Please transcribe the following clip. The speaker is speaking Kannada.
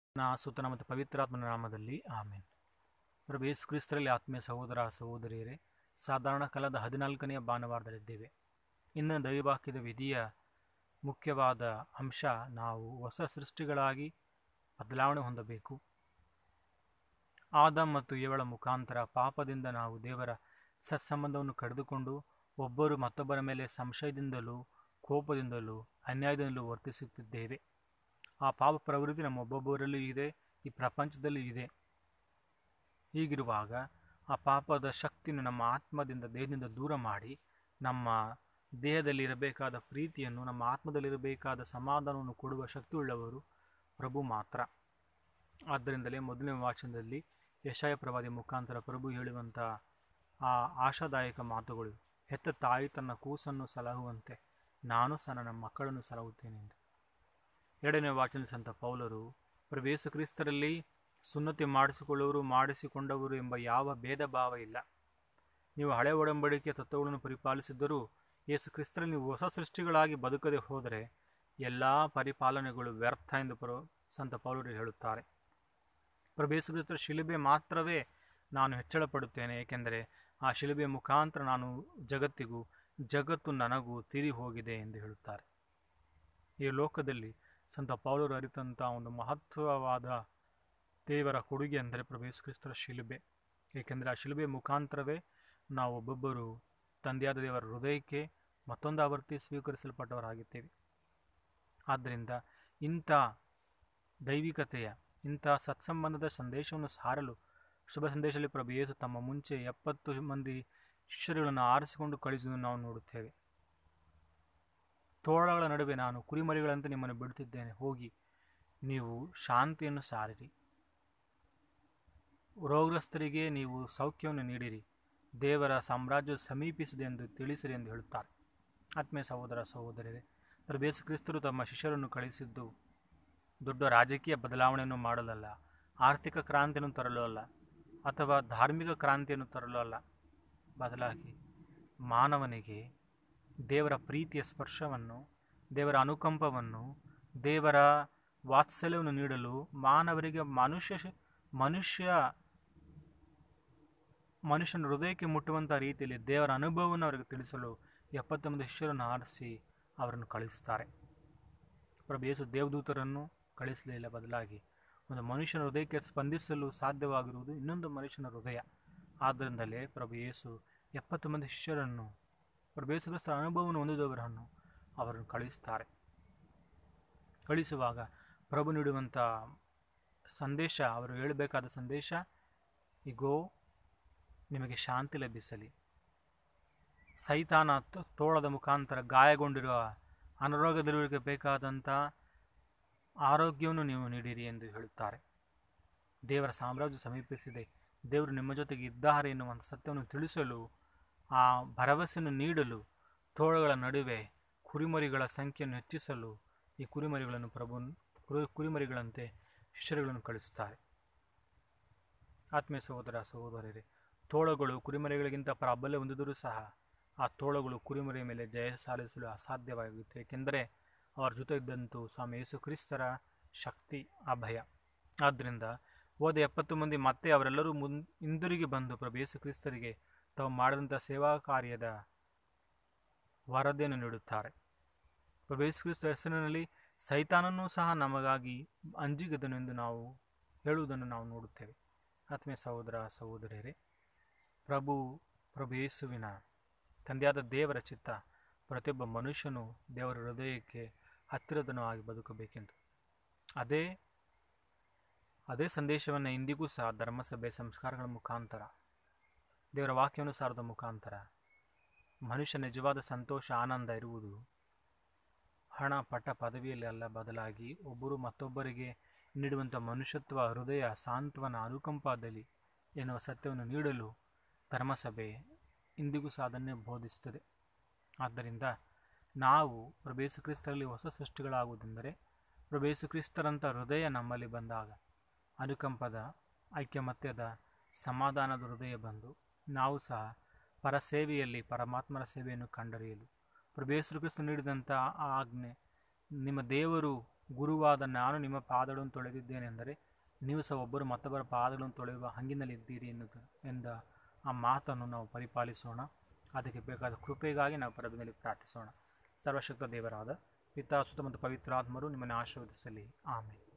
ನಾ ಸುತನ ಮತ್ತು ಪವಿತ್ರಾತ್ಮನ ನಾಮದಲ್ಲಿ ಆಮೇನ್ ಪ್ರಭು ಯೇಸು ಕ್ರಿಸ್ತರಲ್ಲಿ ಆತ್ಮೀಯ ಸಹೋದರ ಸಹೋದರಿಯರೇ ಸಾಧಾರಣ ಕಾಲದ ಹದಿನಾಲ್ಕನೆಯ ಭಾನುವಾರದಲ್ಲಿದ್ದೇವೆ ಇಂದಿನ ದೈವವಾಕ್ಯದ ವಿಧಿಯ ಮುಖ್ಯವಾದ ಅಂಶ ನಾವು ಹೊಸ ಸೃಷ್ಟಿಗಳಾಗಿ ಬದಲಾವಣೆ ಹೊಂದಬೇಕು ಆದಮ್ ಮತ್ತು ಏವಳ ಮುಖಾಂತರ ಪಾಪದಿಂದ ನಾವು ದೇವರ ಸತ್ಸಂಬಂಧವನ್ನು ಕಡಿದುಕೊಂಡು ಒಬ್ಬರು ಮತ್ತೊಬ್ಬರ ಮೇಲೆ ಸಂಶಯದಿಂದಲೂ ಕೋಪದಿಂದಲೂ ಅನ್ಯಾಯದಿಂದಲೂ ವರ್ತಿಸುತ್ತಿದ್ದೇವೆ ಆ ಪಾಪ ಪ್ರವೃತ್ತಿ ನಮ್ಮ ಒಬ್ಬೊಬ್ಬರಲ್ಲೂ ಇದೆ ಈ ಪ್ರಪಂಚದಲ್ಲಿ ಇದೆ ಹೀಗಿರುವಾಗ ಆ ಪಾಪದ ಶಕ್ತಿಯನ್ನು ನಮ್ಮ ಆತ್ಮದಿಂದ ದೇಹದಿಂದ ದೂರ ಮಾಡಿ ನಮ್ಮ ದೇಹದಲ್ಲಿ ಇರಬೇಕಾದ ಪ್ರೀತಿಯನ್ನು ನಮ್ಮ ಆತ್ಮದಲ್ಲಿರಬೇಕಾದ ಸಮಾಧಾನವನ್ನು ಕೊಡುವ ಶಕ್ತಿಯುಳ್ಳವರು ಪ್ರಭು ಮಾತ್ರ ಆದ್ದರಿಂದಲೇ ಮೊದಲನೇ ವಾಚನದಲ್ಲಿ ಯಶಾಯ ಪ್ರವಾದಿ ಮುಖಾಂತರ ಪ್ರಭು ಹೇಳುವಂಥ ಆ ಆಶಾದಾಯಕ ಮಾತುಗಳು ಹೆತ್ತ ತಾಯಿ ತನ್ನ ಕೂಸನ್ನು ಸಲಹುವಂತೆ ನಾನು ಸಹ ನನ್ನ ಮಕ್ಕಳನ್ನು ಸಲಹುತ್ತೇನೆ ಎಂದು ಎರಡನೇ ವಾಚನ ಸಂತ ಪೌಲರು ಪ್ರಭು ಯೇಸು ಕ್ರಿಸ್ತರಲ್ಲಿ ಸುನ್ನತಿ ಮಾಡಿಸಿಕೊಳ್ಳುವರು ಮಾಡಿಸಿಕೊಂಡವರು ಎಂಬ ಯಾವ ಭೇದ ಭಾವ ಇಲ್ಲ ನೀವು ಹಳೆ ಒಡಂಬಡಿಕೆಯ ತತ್ವಗಳನ್ನು ಪರಿಪಾಲಿಸಿದ್ದರೂ ಯೇಸು ಕ್ರಿಸ್ತರಲ್ಲಿ ನೀವು ಹೊಸ ಸೃಷ್ಟಿಗಳಾಗಿ ಬದುಕದೆ ಹೋದರೆ ಎಲ್ಲ ಪರಿಪಾಲನೆಗಳು ವ್ಯರ್ಥ ಎಂದು ಪರ ಸಂತ ಪೌಲರು ಹೇಳುತ್ತಾರೆ ಪ್ರಭು ಯೇಸು ಕ್ರಿಸ್ತರ ಶಿಲುಬೆ ಮಾತ್ರವೇ ನಾನು ಹೆಚ್ಚಳ ಪಡುತ್ತೇನೆ ಏಕೆಂದರೆ ಆ ಶಿಲುಬೆಯ ಮುಖಾಂತರ ನಾನು ಜಗತ್ತಿಗೂ ಜಗತ್ತು ನನಗೂ ತಿರಿ ಹೋಗಿದೆ ಎಂದು ಹೇಳುತ್ತಾರೆ ಈ ಲೋಕದಲ್ಲಿ ಸಂತ ಪೌಲರು ಅರಿತಂಥ ಒಂದು ಮಹತ್ವವಾದ ದೇವರ ಕೊಡುಗೆ ಅಂದರೆ ಪ್ರಭು ಯೇಸು ಕ್ರಿಸ್ತರ ಶಿಲುಬೆ ಏಕೆಂದರೆ ಆ ಶಿಲುಬೆ ಮುಖಾಂತರವೇ ನಾವು ಒಬ್ಬೊಬ್ಬರು ತಂದೆಯಾದ ದೇವರ ಹೃದಯಕ್ಕೆ ಮತ್ತೊಂದು ಆವರ್ತಿ ಸ್ವೀಕರಿಸಲ್ಪಟ್ಟವರಾಗಿದ್ದೇವೆ ಆದ್ದರಿಂದ ಇಂಥ ದೈವಿಕತೆಯ ಇಂಥ ಸತ್ಸಂಬಂಧದ ಸಂದೇಶವನ್ನು ಸಾರಲು ಶುಭ ಸಂದೇಶದಲ್ಲಿ ಪ್ರಭು ಯೇಸು ತಮ್ಮ ಮುಂಚೆ ಎಪ್ಪತ್ತು ಮಂದಿ ಶಿಷ್ಯರುಗಳನ್ನು ಆರಿಸಿಕೊಂಡು ಕಳಿಸುವುದನ್ನು ನಾವು ನೋಡುತ್ತೇವೆ ತೋಳಗಳ ನಡುವೆ ನಾನು ಕುರಿಮರಿಗಳಂತೆ ನಿಮ್ಮನ್ನು ಬಿಡುತ್ತಿದ್ದೇನೆ ಹೋಗಿ ನೀವು ಶಾಂತಿಯನ್ನು ಸಾರಿರಿ ರೋಗಗ್ರಸ್ತರಿಗೆ ನೀವು ಸೌಖ್ಯವನ್ನು ನೀಡಿರಿ ದೇವರ ಸಾಮ್ರಾಜ್ಯ ಸಮೀಪಿಸಿದೆ ಎಂದು ತಿಳಿಸಿರಿ ಎಂದು ಹೇಳುತ್ತಾರೆ ಆತ್ಮೀಯ ಸಹೋದರ ಸಹೋದರರೇ ಪ್ರಭೇಸು ಕ್ರಿಸ್ತರು ತಮ್ಮ ಶಿಷ್ಯರನ್ನು ಕಳಿಸಿದ್ದು ದೊಡ್ಡ ರಾಜಕೀಯ ಬದಲಾವಣೆಯನ್ನು ಮಾಡಲಲ್ಲ ಆರ್ಥಿಕ ಕ್ರಾಂತಿಯನ್ನು ತರಲು ಅಲ್ಲ ಅಥವಾ ಧಾರ್ಮಿಕ ಕ್ರಾಂತಿಯನ್ನು ತರಲು ಅಲ್ಲ ಬದಲಾಗಿ ಮಾನವನಿಗೆ ದೇವರ ಪ್ರೀತಿಯ ಸ್ಪರ್ಶವನ್ನು ದೇವರ ಅನುಕಂಪವನ್ನು ದೇವರ ವಾತ್ಸಲ್ಯವನ್ನು ನೀಡಲು ಮಾನವರಿಗೆ ಮನುಷ್ಯ ಮನುಷ್ಯ ಮನುಷ್ಯನ ಹೃದಯಕ್ಕೆ ಮುಟ್ಟುವಂಥ ರೀತಿಯಲ್ಲಿ ದೇವರ ಅನುಭವವನ್ನು ಅವರಿಗೆ ತಿಳಿಸಲು ಎಪ್ಪತ್ತೊಂದು ಶಿಷ್ಯರನ್ನು ಆರಿಸಿ ಅವರನ್ನು ಕಳಿಸುತ್ತಾರೆ ಪ್ರಭು ಯೇಸು ದೇವದೂತರನ್ನು ಕಳಿಸಲಿಲ್ಲ ಬದಲಾಗಿ ಒಂದು ಮನುಷ್ಯನ ಹೃದಯಕ್ಕೆ ಸ್ಪಂದಿಸಲು ಸಾಧ್ಯವಾಗಿರುವುದು ಇನ್ನೊಂದು ಮನುಷ್ಯನ ಹೃದಯ ಆದ್ದರಿಂದಲೇ ಪ್ರಭು ಯೇಸು ಎಪ್ಪತ್ತು ಮಂದಿ ಶಿಷ್ಯರನ್ನು ಪ್ರಭು ಯೇಸು ಕ್ರಿಸ್ತರ ಅನುಭವವನ್ನು ಹೊಂದಿದವರನ್ನು ಅವರನ್ನು ಕಳಿಸುತ್ತಾರೆ ಕಳಿಸುವಾಗ ಪ್ರಭು ನೀಡುವಂಥ ಸಂದೇಶ ಅವರು ಹೇಳಬೇಕಾದ ಸಂದೇಶ ಈಗೋ ನಿಮಗೆ ಶಾಂತಿ ಲಭಿಸಲಿ ಸೈತಾನ ತೋಳದ ಮುಖಾಂತರ ಗಾಯಗೊಂಡಿರುವ ಅನಾರೋಗ್ಯದಲ್ಲಿಗೆ ಬೇಕಾದಂಥ ಆರೋಗ್ಯವನ್ನು ನೀವು ನೀಡಿರಿ ಎಂದು ಹೇಳುತ್ತಾರೆ ದೇವರ ಸಾಮ್ರಾಜ್ಯ ಸಮೀಪಿಸಿದೆ ದೇವರು ನಿಮ್ಮ ಜೊತೆಗೆ ಇದ್ದಾರೆ ಎನ್ನುವಂಥ ಸತ್ಯವನ್ನು ತಿಳಿಸಲು ಆ ಭರವಸೆಯನ್ನು ನೀಡಲು ತೋಳಗಳ ನಡುವೆ ಕುರಿಮರಿಗಳ ಸಂಖ್ಯೆಯನ್ನು ಹೆಚ್ಚಿಸಲು ಈ ಕುರಿಮರಿಗಳನ್ನು ಪ್ರಭು ಕುರಿಮರಿಗಳಂತೆ ಶಿಷ್ಯರುಗಳನ್ನು ಕಳಿಸುತ್ತಾರೆ ಆತ್ಮೀಯ ಸಹೋದರ ಸಹೋದರರೇ ತೋಳಗಳು ಕುರಿಮರಿಗಳಿಗಿಂತ ಪ್ರಾಬಲ್ಯ ಹೊಂದಿದರೂ ಸಹ ಆ ತೋಳಗಳು ಕುರಿಮರಿಯ ಮೇಲೆ ಜಯ ಸಾಧಿಸಲು ಅಸಾಧ್ಯವಾಗಿತ್ತು ಏಕೆಂದರೆ ಅವರ ಜೊತೆ ಇದ್ದಂತೂ ಸ್ವಾಮಿ ಯೇಸು ಕ್ರಿಸ್ತರ ಶಕ್ತಿ ಅಭಯ ಆದ್ದರಿಂದ ಹೋದ ಎಪ್ಪತ್ತು ಮಂದಿ ಮತ್ತೆ ಅವರೆಲ್ಲರೂ ಮುನ್ ಹಿಂದಿರುಗಿ ಬಂದು ಪ್ರಭು ಯೇಸು ಕ್ರಿಸ್ತರಿಗೆ ತಾವು ಮಾಡಿದಂಥ ಸೇವಾ ಕಾರ್ಯದ ವರದಿಯನ್ನು ನೀಡುತ್ತಾರೆ ಪ್ರಭು ಯೇಸು ಕ್ರಿಸ್ತ ಹೆಸರಿನಲ್ಲಿ ಸೈತಾನನ್ನೂ ಸಹ ನಮಗಾಗಿ ಅಂಜಿಗದನು ಎಂದು ನಾವು ಹೇಳುವುದನ್ನು ನಾವು ನೋಡುತ್ತೇವೆ ಆತ್ಮೀಯ ಸಹೋದರ ಸಹೋದರಿಯರೇ ಪ್ರಭು ಪ್ರಭು ಯೇಸುವಿನ ತಂದೆಯಾದ ದೇವರ ಚಿತ್ತ ಪ್ರತಿಯೊಬ್ಬ ಮನುಷ್ಯನು ದೇವರ ಹೃದಯಕ್ಕೆ ಹತ್ತಿರದನು ಆಗಿ ಬದುಕಬೇಕೆಂದು ಅದೇ ಅದೇ ಸಂದೇಶವನ್ನು ಇಂದಿಗೂ ಸಹ ಧರ್ಮಸಭೆ ಸಂಸ್ಕಾರಗಳ ಮುಖಾಂತರ ದೇವರ ವಾಕ್ಯವನ್ನು ಸಾರದ ಮುಖಾಂತರ ಮನುಷ್ಯ ನಿಜವಾದ ಸಂತೋಷ ಆನಂದ ಇರುವುದು ಹಣ ಪಟ್ಟ ಪದವಿಯಲ್ಲಿ ಅಲ್ಲ ಬದಲಾಗಿ ಒಬ್ಬರು ಮತ್ತೊಬ್ಬರಿಗೆ ನೀಡುವಂಥ ಮನುಷ್ಯತ್ವ ಹೃದಯ ಸಾಂತ್ವನ ಅನುಕಂಪದಲ್ಲಿ ಎನ್ನುವ ಸತ್ಯವನ್ನು ನೀಡಲು ಧರ್ಮಸಭೆ ಇಂದಿಗೂ ಸಹ ಅದನ್ನೇ ಬೋಧಿಸುತ್ತದೆ ಆದ್ದರಿಂದ ನಾವು ಪ್ರಭೇಸು ಕ್ರಿಸ್ತರಲ್ಲಿ ಹೊಸ ಸೃಷ್ಟಿಗಳಾಗುವುದೆಂದರೆ ಪ್ರಭೇಸು ಕ್ರಿಸ್ತರಂಥ ಹೃದಯ ನಮ್ಮಲ್ಲಿ ಬಂದಾಗ ಅನುಕಂಪದ ಐಕ್ಯಮತ್ಯದ ಸಮಾಧಾನದ ಹೃದಯ ಬಂದು ನಾವು ಸಹ ಪರಸೇವೆಯಲ್ಲಿ ಪರಮಾತ್ಮರ ಸೇವೆಯನ್ನು ಕಂಡರಿಯಲು ಪ್ರಭೇಸು ಕ್ರಿಸ್ತ ನೀಡಿದಂಥ ಆ ಆಜ್ಞೆ ನಿಮ್ಮ ದೇವರು ಗುರುವಾದ ನಾನು ನಿಮ್ಮ ಪಾದಗಳನ್ನು ತೊಳೆದಿದ್ದೇನೆಂದರೆ ನೀವು ಸಹ ಒಬ್ಬರು ಮತ್ತೊಬ್ಬರ ಪಾದಗಳನ್ನು ತೊಳೆಯುವ ಹಂಗಿನಲ್ಲಿದ್ದೀರಿ ಎನ್ನುವುದು ಎಂದ ಆ ಮಾತನ್ನು ನಾವು ಪರಿಪಾಲಿಸೋಣ ಅದಕ್ಕೆ ಬೇಕಾದ ಕೃಪೆಗಾಗಿ ನಾವು ಪರಬಿನಲ್ಲಿ ಪ್ರಾರ್ಥಿಸೋಣ ಸರ್ವಶಕ್ತ ದೇವರಾದ ಪಿತಾ ಸುತ್ತ ಮತ್ತು ಪವಿತ್ರಾತ್ಮರು ನಿಮ್ಮನ್ನು ಆಶೀರ್ವದಿಸಲಿ ಆಮೇಲೆ